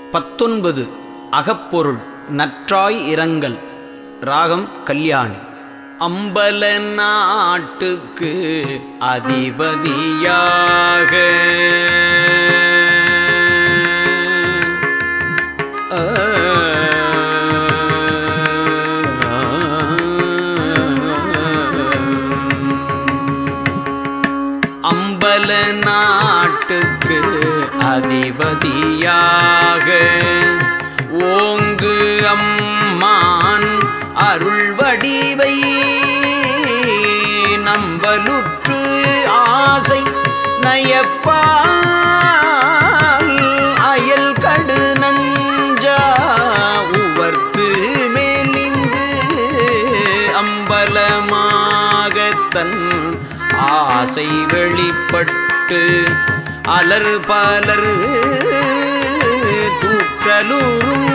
பத்தொன்பது அகப்பொருள் நற்றாய் இரங்கல் ராகம் கல்யாணி அம்பல நாட்டுக்கு அதிபதியாக அம்பல நாட்டுக்கு அதிபதியாக ஓங்கு அம்மான் அருள் வடிவை நம்பலுற்று ஆசை நயப்பால் அயல் கடு நஞ்சா உவர்த்து மேலிந்து அம்பலமாகத்தன் ஆசை வெளிப்பட்டு அலர் பலர் தூற்றலூரும்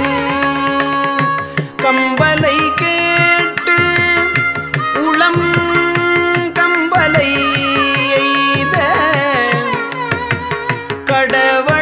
கம்பலை கேட்டு உளம் கம்பலை எய்த கடவழ